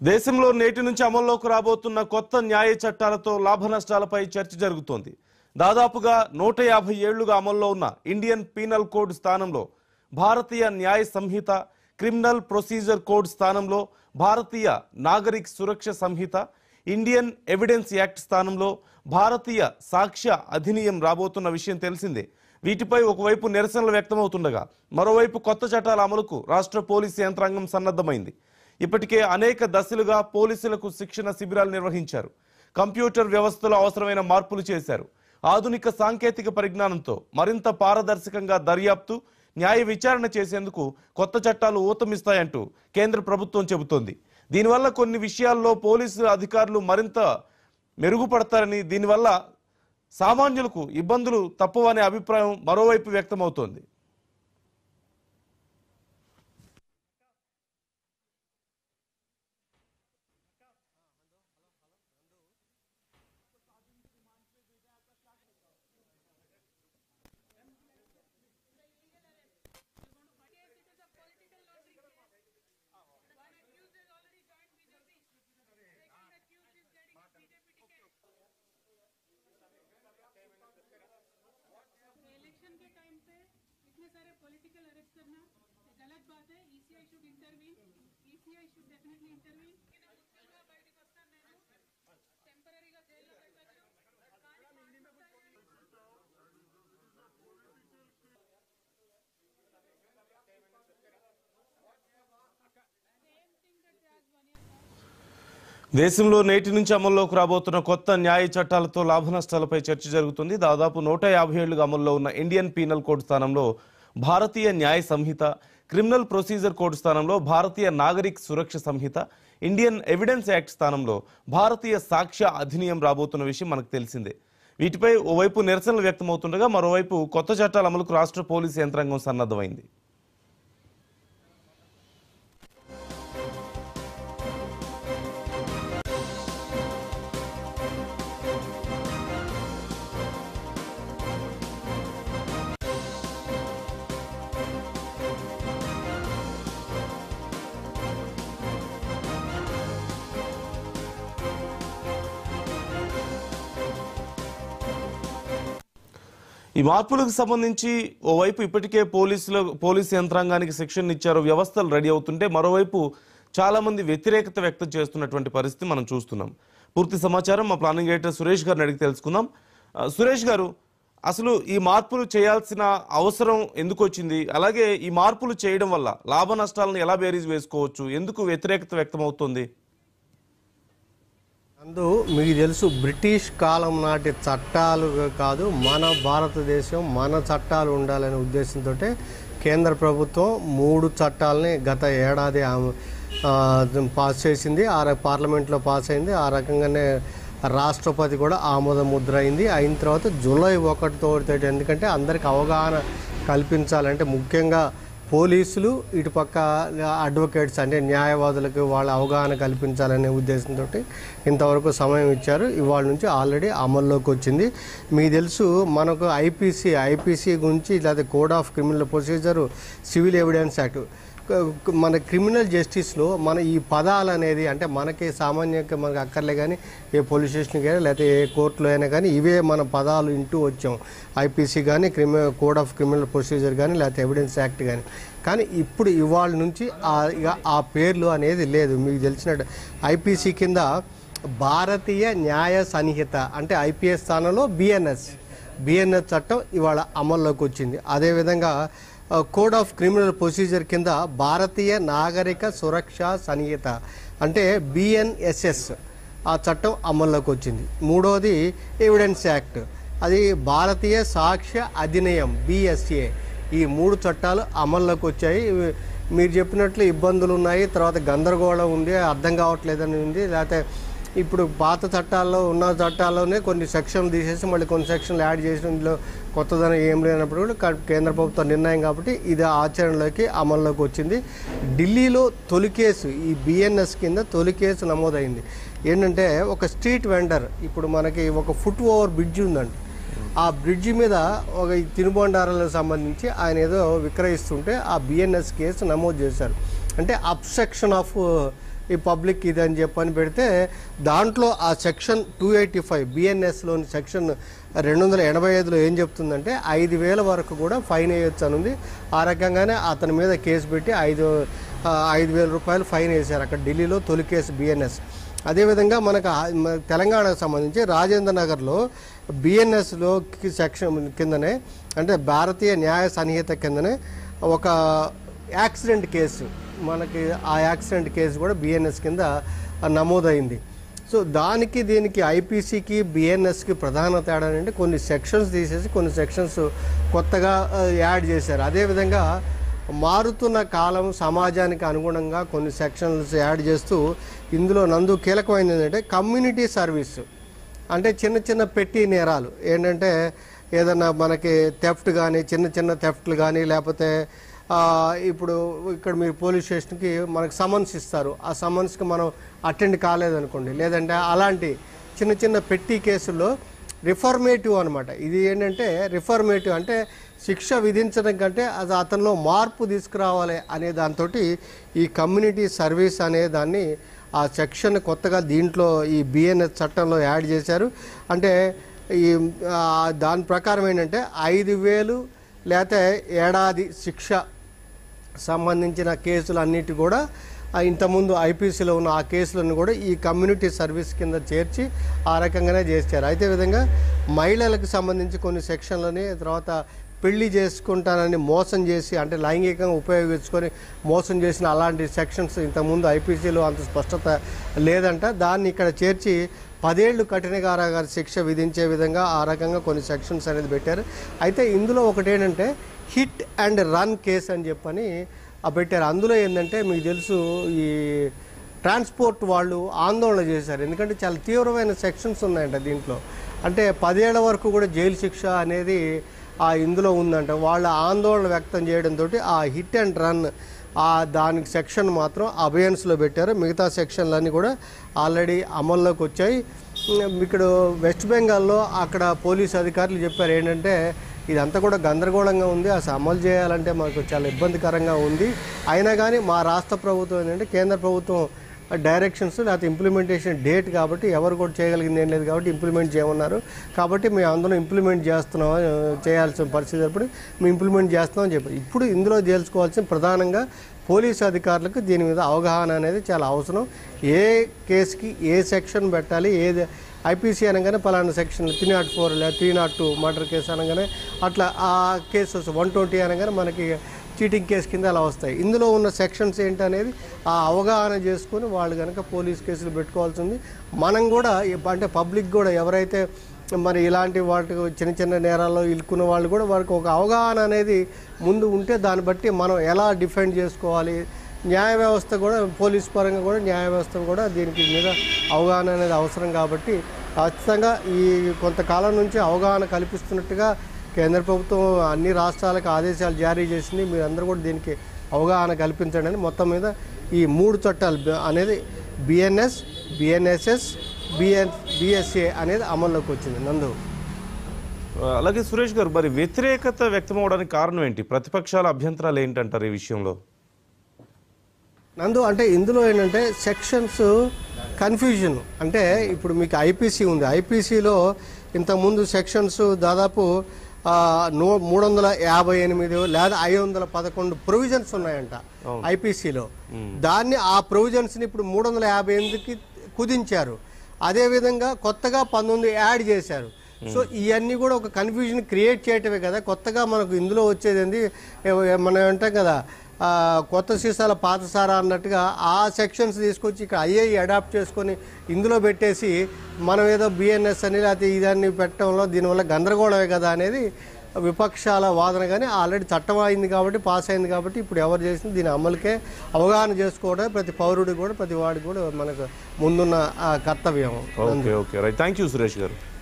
దేశంలో నేటి నుంచి అమల్లోకి రాబోతున్న కొత్త న్యాయ చట్టాలతో లాభ నష్టాలపై చర్చ జరుగుతోంది దాదాపుగా నూట యాభై ఏళ్లుగా అమల్లో ఉన్న ఇండియన్ పీనల్ కోడ్ స్థానంలో భారతీయ న్యాయ సంహిత క్రిమినల్ ప్రొసీజర్ కోడ్ స్థానంలో Bharatiya Nagarik Suraksha Sanhita Indian evidence act స్థానంలో భారతీయ సాక్ష్య అధినియం రాబోతున్న విషయం తెలిసిందే వీటిపై ఒకవైపు నిరసనలు వ్యక్తమవుతుండగా మరోవైపు కొత్త చట్టాల అమలుకు రాష్ట్ర పోలీసు యంత్రాంగం సన్నద్ధమైంది ఇప్పటికే అనేక దశలుగా పోలీసులకు శిక్షణ శిబిరాలు నిర్వహించారు కంప్యూటర్ వ్యవస్థలో అవసరమైన మార్పులు చేశారు ఆధునిక సాంకేతిక పరిజ్ఞానంతో మరింత పారదర్శకంగా దర్యాప్తు న్యాయ విచారణ చేసేందుకు కొత్త చట్టాలు ఊతమిస్తాయంటూ కేంద్ర ప్రభుత్వం చెబుతోంది దీనివల్ల కొన్ని విషయాల్లో పోలీసు అధికారులు మరింత మెరుగుపడతారని దీనివల్ల సామాన్యులకు ఇబ్బందులు తప్పవనే అభిప్రాయం మరోవైపు వ్యక్తమవుతోంది इलेक्शन के टाइम पे इतने सारे पॉलिटिकल अरेस्ट करना ये गलत बात है ECI should intervene ECI should definitely intervene ఇది ముఖ్యంగా బయటకు వస్తాను నేను టెంపరీగా జైల్లో పెట్టచ్చు కానీ same thing that as one దేశంలో నేటి నుంచి అమల్లోకి రాబోతున్న కొత్త న్యాయ చట్టాలతో లాభ నష్టాలపై చర్చ జరుగుతుంది దాదాపు నూట యాభై ఏళ్లుగా అమల్లో ఉన్న ఇండియన్ పీనల్ కోడ్ స్థానంలో భారతీయ న్యాయ సంహిత క్రిమినల్ ప్రొసీజర్ కోడ్ స్థానంలో Bharatiya Nagarik Suraksha Sanhita Indian evidence act స్థానంలో భారతీయ సాక్ష్య అధినియం రాబోతున్న విషయం మనకు తెలిసిందే వీటిపై ఓవైపు నిరసనలు వ్యక్తమవుతుండగా మరోవైపు కొత్త చట్టాల అమలుకు రాష్ట్ర పోలీసు యంత్రాంగం సన్నద్ధమైంది ఈ మార్పులకు సంబంధించి ఓవైపు ఇప్పటికే పోలీసులు పోలీసు యంత్రాంగానికి శిక్షణ ఇచ్చారు వ్యవస్థలు రెడీ అవుతుంటే మరోవైపు చాలా మంది వ్యతిరేకత వ్యక్తం చేస్తున్నటువంటి పరిస్థితి మనం చూస్తున్నాం పూర్తి సమాచారం మా ప్లానింగ్ ఎడిటర్ సురేష్ గారిని అడిగి తెలుసుకుందాం ఆ, సురేష్ గారు అసలు ఈ మార్పులు చేయాల్సిన అవసరం ఎందుకు వచ్చింది అలాగే ఈ మార్పులు చేయడం వల్ల లాభ నష్టాలను ఎలా బేరీజ్ వేసుకోవచ్చు ఎందుకు వ్యతిరేకత వ్యక్తం అవుతుంది అందు మీకు తెలుసు బ్రిటిష్ కాలం నాటి చట్టాలు కాదు మన భారతదేశం మన చట్టాలు ఉండాలనే ఉద్దేశంతో కేంద్ర ప్రభుత్వం మూడు చట్టాలని గత ఏడాది ఆమె, ఆ, పాస్ చేసింది ఆ ర- పార్లమెంట్లో పాస్ అయింది ఆ రకంగానే రాష్ట్రపతి కూడా ఆమోద ముద్ర అయింది అయిన తర్వాత జూలై ఒకటితో ఎందుకంటే అందరికి అవగాహన కల్పించాలంటే ముఖ్యంగా పోలీసులు ఇటుపక్క అడ్వకేట్స్ అంటే న్యాయవాదులకు వాళ్ళ అవగాహన కల్పించాలనే ఉద్దేశంతో ఇంతవరకు సమయం ఇచ్చారు ఇవాళ నుంచి ఆల్రెడీ అమల్లోకి వచ్చింది మీకు తెలుసు మనకు ఐపీసీ ఐపీసీ గురించి లేదా code of criminal procedure civil evidence act క- మన క్రిమినల్ జస్టిస్లో మన ఈ పదాలు అనేది అంటే మనకి సామాన్యంగా మనకు అక్కర్లే కానీ ఏ పోలీస్ స్టేషన్ కానీ లేకపోతే ఏ కోర్టులో అయినా కానీ ఇవే మన పదాలు ఇంటూ వచ్చాం ఐపీసీ కానీ క్రిమి కోడ్ ఆఫ్ క్రిమినల్ ప్రొసీజర్ కానీ లేకపోతే ఎవిడెన్స్ యాక్ట్ కానీ కానీ ఇప్పుడు ఇవాళ నుంచి ఆ ఇక ఆ పేర్లు అనేది లేదు మీకు తెలిసినట్టు ఐపీసీ కింద భారతీయ న్యాయ సన్నిహిత అంటే ఐపీఎస్ స్థానంలో బిఎన్ఎస్ బిఎన్ఎస్ చట్టం ఇవాళ అమల్లోకి వచ్చింది అదేవిధంగా ఆ, కోడ్ ఆఫ్ క్రిమినల్ ప్రొసీజర్ కింద భారతీయ నాగరిక సురక్ష సన్నిహిత అంటే బిఎన్ఎస్ఎస్ ఆ చట్టం అమల్లోకి వచ్చింది మూడోది ఎవిడెన్స్ యాక్ట్ అది భారతీయ సాక్ష్య అధినియం బిఎస్ఏ ఈ మూడు చట్టాలు అమల్లోకి వచ్చాయి ఇవి మీరు చెప్పినట్లు ఇబ్బందులు ఉన్నాయి తర్వాత గందరగోళం ఉంది అర్థం కావట్లేదని ఉంది లేకపోతే ఇప్పుడు పాత చట్టాల్లో ఉన్న చట్టాల్లోనే కొన్ని సెక్షన్లు తీసేసి మళ్ళీ కొన్ని సెక్షన్లు యాడ్ చేసి ఇందులో కొత్తదనం ఏం లేనప్పుడు కూడా క- కేంద్ర ప్రభుత్వ నిర్ణయం కాబట్టి ఇది ఆచరణలోకి అమల్లోకి వచ్చింది ఢిల్లీలో తొలి కేసు ఈ బిఎన్ఎస్ కింద తొలి కేసు నమోదైంది ఏంటంటే ఒక స్ట్రీట్ వెండర్ ఇప్పుడు మనకి ఒక ఫుట్ ఓవర్ బ్రిడ్జ్ ఉందండి ఆ బ్రిడ్జి మీద ఒక ఈ తినుబండారాలకు సంబంధించి ఆయన ఏదో విక్రయిస్తుంటే ఆ బిఎన్ఎస్ కేసు నమోదు చేశారు అంటే అబ్స్ట్రక్షన్ ఆఫ్ ఈ పబ్లిక్ ఇది అని చెప్పని పెడితే దాంట్లో ఆ సెక్షన్ టూ ఎయిటీ ఫైవ్ బిఎన్ఎస్లోని సెక్షన్ రెండు వందల ఎనభై ఐదులో ఏం చెప్తుందంటే ఐదు వేల వరకు కూడా ఫైన్ వేయొచ్చు అని ఉంది ఆ రకంగానే అతని మీద కేసు పెట్టి ఐదు ఆ, ఐదు వేల రూపాయలు ఫైన్ వేశారు అక్కడ ఢిల్లీలో తొలి కేసు బిఎన్ఎస్ అదేవిధంగా మనకు ఆ- మన తెలంగాణకు సంబంధించి రాజేంద్ర నగర్లో బిఎన్ఎస్లో సెక్షన్ కిందనే అంటే భారతీయ న్యాయ సంహిత కిందనే ఒక యాక్సిడెంట్ కేసు మనకి ఆ యాక్సిడెంట్ కేసు కూడా బిఎన్ఎస్ కింద నమోదైంది సో దానికి దీనికి ఐపీసీకి బిఎన్ఎస్కి ప్రధాన తేడా అంటే కొన్ని సెక్షన్స్ తీసేసి కొన్ని సెక్షన్స్ కొత్తగా ఆ, యాడ్ చేశారు అదేవిధంగా మారుతున్న కాలం సమాజానికి అనుగుణంగా కొన్ని సెక్షన్స్ యాడ్ చేస్తూ ఇందులో నందు కీలకమైనది ఏంటంటే కమ్యూనిటీ సర్వీస్ అంటే చిన్న చిన్న పెట్టి నేరాలు ఏంటంటే ఏదన్నా మనకి థెఫ్ట్ కానీ చిన్న చిన్న థెఫ్ట్లు కానీ లేకపోతే ఆ, ఇప్పుడు ఇక్కడ మీరు పోలీస్ స్టేషన్కి మనకు సమన్స్ ఇస్తారు ఆ సమన్స్కి మనం అటెండ్ కాలేదనుకోండి లేదంటే అలాంటి చిన్న చిన్న పెట్టి కేసుల్లో రిఫర్మేటివ్ అనమాట ఇది ఏంటంటే రిఫర్మేటివ్ అంటే శిక్ష విధించడం కంటే అది అతనిలో మార్పు తీసుకురావాలి అనే దాంతో ఈ కమ్యూనిటీ సర్వీస్ అనే దాన్ని ఆ సెక్షన్ కొత్తగా దీంట్లో ఈ బిఎన్ఎస్ చట్టంలో యాడ్ చేశారు అంటే ఈ ఆ, దాని ప్రకారం ఏంటంటే ఐదు వేలు లేకపోతే ఏడాది శిక్ష సంబంధించిన కేసులు అన్నిటి కూడా ఆ ఇంతకుముందు ఐపీసీలో ఉన్న ఆ కేసులను కూడా ఈ కమ్యూనిటీ సర్వీస్ కింద చేర్చి ఆ రకంగానే చేశారు అయితే విధంగా మహిళలకు సంబంధించి కొన్ని సెక్షన్లని తర్వాత పెళ్లి చేసుకుంటానని మోసం చేసి అంటే లైంగికంగా ఉపయోగించుకొని మోసం చేసిన అలాంటి సెక్షన్స్ ఇంతకుముందు ఐపీసీలో అంత స్పష్టత లేదంట దాన్ని ఇక్కడ చేర్చి పదేళ్లు కఠిన కారాగార శిక్ష విధించే విధంగా ఆ రకంగా కొన్ని సెక్షన్స్ అనేది పెట్టారు అయితే ఇందులో ఒకటి ఏంటంటే హిట్ అండ్ రన్ కేసు అని చెప్పని ఆ పెట్టారు అందులో ఏంటంటే మీకు తెలుసు ఈ ట్రాన్స్పోర్ట్ వాళ్ళు ఆందోళన చేశారు ఎందుకంటే చాలా తీవ్రమైన సెక్షన్స్ ఉన్నాయంట దీంట్లో అంటే పదేళ్ల వరకు కూడా జైలు శిక్ష అనేది ఆ ఇందులో ఉందంట వాళ్ళ ఆందోళన వ్యక్తం చేయడంతో ఆ హిట్ అండ్ రన్ ఆ దానికి సెక్షన్ మాత్రం అబయన్స్లో పెట్టారు మిగతా సెక్షన్లన్నీ కూడా ఆల్రెడీ అమల్లోకి వచ్చాయి ఉమ్, ఇక్కడ వెస్ట్ బెంగాల్లో అక్కడ పోలీస్ అధికారులు చెప్పారు ఏంటంటే ఇదంతా కూడా గందరగోళంగా ఉంది అసలు అమలు చేయాలంటే మాకు చాలా ఇబ్బందికరంగా ఉంది అయినా కానీ మా రాష్ట్ర ప్రభుత్వం ఏంటంటే కేంద్ర ప్రభుత్వం డైరెక్షన్స్ లేకపోతే ఇంప్లిమెంటేషన్ డేట్ కాబట్టి ఎవరు కూడా చేయగలిగింది ఏం లేదు కాబట్టి ఇంప్లిమెంట్ చేయమన్నారు కాబట్టి మేము అందరం ఇంప్లిమెంట్ చేస్తున్నాం ఆ, చేయాల్సిన పరిస్థితి ఏర్పడి మేము ఇంప్లిమెంట్ చేస్తున్నాం అని చెప్పారు ఇప్పుడు ఇందులో తెలుసుకోవాల్సిన ప్రధానంగా పోలీసు అధికారులకు దీని మీద అవగాహన అనేది చాలా అవసరం ఏ కేసుకి ఏ సెక్షన్ పెట్టాలి ఏది ఐపీసీ అనగానే పలానా సెక్షన్ త్రీ నాట్ ఫోర్ లేదా three not two murder case అనగానే అట్లా ఆ కేసెస్ వన్ ట్వంటీ అనగానే మనకి చీటింగ్ కేసు కింద అలా వస్తాయి ఇందులో ఉన్న సెక్షన్స్ ఏంటనేది ఆ అవగాహన చేసుకొని వాళ్ళు కనుక పోలీస్ కేసులు పెట్టుకోవాల్సింది మనం కూడా ఇప్ప- అంటే పబ్లిక్ కూడా ఎవరైతే మరి ఇలాంటి వాటి చిన్న చిన్న నేరాల్లో ఇరుక్కున్న వాళ్ళు కూడా వారికి ఒక అవగాహన అనేది ముందు ఉంటే దాన్ని బట్టి మనం ఎలా డిఫెండ్ చేసుకోవాలి న్యాయ వ్యవస్థ కూడా పోలీస్ పరంగా కూడా న్యాయ వ్యవస్థ కూడా దీనికి మీద అవగాహన అనేది అవసరం కాబట్టి ఖచ్చితంగా ఈ కొంతకాలం నుంచి అవగాహన కల్పిస్తున్నట్టుగా కేంద్ర ప్రభుత్వం అన్ని రాష్ట్రాలకు ఆదేశాలు జారీ చేసింది మీరందరూ కూడా దీనికి అవగాహన కల్పించండి అని మొత్తం మీద ఈ మూడు చట్టాలు బ- అనేది బిఎన్ఎస్ బిఎన్ఎస్ఎస్ బిఎన్ బిఎస్ఏ అనేది అమల్లోకి వచ్చింది నందు అలాగే సురేష్ గారు మరి వ్యతిరేకత వ్యక్తం అవడానికి కారణం ఏంటి ప్రతిపక్షాల అభ్యంతరాలు ఏంటంటారు ఈ విషయంలో నందు అంటే ఇందులో ఏంటంటే సెక్షన్స్ కన్ఫ్యూజన్ అంటే ఇప్పుడు మీకు ఐపీసీ ఉంది ఐపీసీలో ఇంతకుముందు సెక్షన్స్ దాదాపు ఆ, నూ మూడు వందల యాభై ఎనిమిది లేదా ఐదు వందల పదకొండు ప్రొవిజన్స్ ఉన్నాయంట ఐపీసీలో దాన్ని ఆ ప్రొవిజన్స్ని ఇప్పుడు మూడు వందల యాభై ఎనిమిదికి కుదించారు అదేవిధంగా కొత్తగా పంతొమ్మిది యాడ్ చేశారు సో ఇవన్నీ కూడా ఒక కన్ఫ్యూజన్ క్రియేట్ చేయటమే కదా కొత్తగా మనకు ఇందులో వచ్చేది ఏంది ఏ- ఏ- మనం అంటాం కదా ఆ, కొత్త సీసాల పాత సారా అన్నట్టుగా ఆ సెక్షన్స్ తీసుకొచ్చి ఇక్కడ ఐఐ అడాప్ట్ చేసుకొని ఇందులో పెట్టేసి మనం ఏదో బిఎన్ఎస్ అని లేకపోతే ఇదాన్ని పెట్టడంలో దీనివల్ల గందరగోళమే కదా అనేది విపక్షాల వాదన కానీ ఆల్రెడీ చట్టం అయింది కాబట్టి పాస్ అయింది కాబట్టి ఇప్పుడు ఎవరు చేసింది దీని అమలుకే అవగాహన చేసుకోవడం ప్రతి పౌరుడికి కూడా ప్రతి వాడికి కూడా మనకు ముందున్న ఆ, కర్తవ్యం okay okay right thank you Suresh గారు